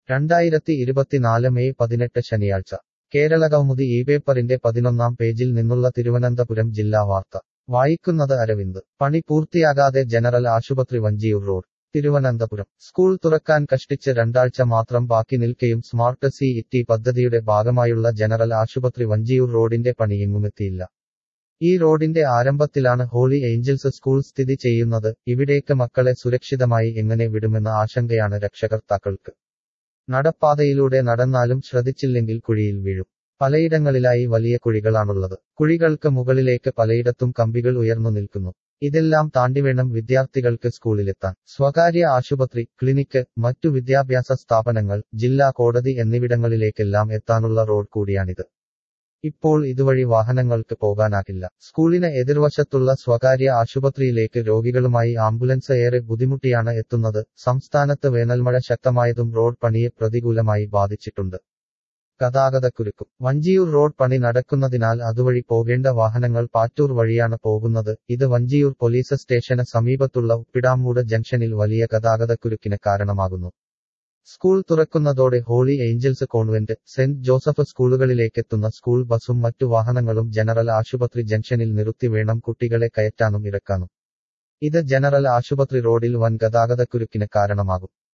രണ്ടായിരത്തി ഇരുപത്തിനാല് മെയ് പതിനെട്ട് ശനിയാഴ്ച കേരള കൗമുദി ഈ പേപ്പറിന്റെ പതിനൊന്നാം പേജിൽ നിന്നുള്ള തിരുവനന്തപുരം ജില്ലാ വാർത്ത വായിക്കുന്നത് അരവിന്ദ് പണി പൂർത്തിയാകാതെ ജനറൽ ആശുപത്രി വഞ്ചിയൂർ റോഡ് തിരുവനന്തപുരം സ്കൂൾ തുറക്കാൻ കഷ്ടിച്ച് രണ്ടാഴ്ച മാത്രം ബാക്കി നിൽക്കെയും സ്മാർട്ട് സി ഇറ്റി പദ്ധതിയുടെ ഭാഗമായുള്ള ജനറൽ ആശുപത്രി വഞ്ചിയൂർ റോഡിന്റെ പണി എങ്ങുമെത്തിയില്ല ഈ റോഡിന്റെ ആരംഭത്തിലാണ് ഹോളി ഏഞ്ചൽസ് സ്കൂൾ സ്ഥിതി ചെയ്യുന്നത് ഇവിടേക്ക് മക്കളെ സുരക്ഷിതമായി എങ്ങനെ വിടുമെന്ന ആശങ്കയാണ് രക്ഷകർത്താക്കൾക്ക് നടപ്പാതയിലൂടെ നടന്നാലും ശ്രദ്ധിച്ചില്ലെങ്കിൽ കുഴിയിൽ വീഴും പലയിടങ്ങളിലായി വലിയ കുഴികളാണുള്ളത് കുഴികൾക്ക് മുകളിലേക്ക് പലയിടത്തും കമ്പികൾ ഉയർന്നു നിൽക്കുന്നു ഇതെല്ലാം താണ്ടിവേണം വിദ്യാർത്ഥികൾക്ക് സ്കൂളിലെത്താൻ സ്വകാര്യ ആശുപത്രി ക്ലിനിക്ക് മറ്റു വിദ്യാഭ്യാസ സ്ഥാപനങ്ങൾ ജില്ലാ കോടതി എന്നിവിടങ്ങളിലേക്കെല്ലാം എത്താനുള്ള റോഡ് കൂടിയാണിത് ഇപ്പോൾ ഇതുവഴി വാഹനങ്ങൾക്ക് പോകാനാകില്ല സ്കൂളിന് എതിർവശത്തുള്ള സ്വകാര്യ ആശുപത്രിയിലേക്ക് രോഗികളുമായി ആംബുലൻസ് ഏറെ ബുദ്ധിമുട്ടിയാണ് എത്തുന്നത് സംസ്ഥാനത്ത് വേനൽമഴ ശക്തമായതും റോഡ് പണിയെ പ്രതികൂലമായി ബാധിച്ചിട്ടുണ്ട് ഗതാഗതക്കുരുക്കും വഞ്ചിയൂർ റോഡ് പണി നടക്കുന്നതിനാൽ അതുവഴി പോകേണ്ട വാഹനങ്ങൾ പാറ്റൂർ വഴിയാണ് പോകുന്നത് ഇത് വഞ്ചിയൂർ പോലീസ് സ്റ്റേഷന് സമീപത്തുള്ള ഉപ്പിടാമൂട് ജംഗ്ഷനിൽ വലിയ ഗതാഗതക്കുരുക്കിന് കാരണമാകുന്നു സ്കൂൾ തുറക്കുന്നതോടെ Holy Angels Convent Saint Joseph സ്കൂളുകളിലേക്കെത്തുന്ന സ്കൂൾ ബസും മറ്റു വാഹനങ്ങളും ജനറൽ ആശുപത്രി ജംഗ്ഷനിൽ നിർത്തി വേണം കുട്ടികളെ കയറ്റാനും ഇറക്കാനും ഇത് ജനറൽ ആശുപത്രി റോഡിൽ വൻ ഗതാഗതക്കുരുക്കിന് കാരണമാകും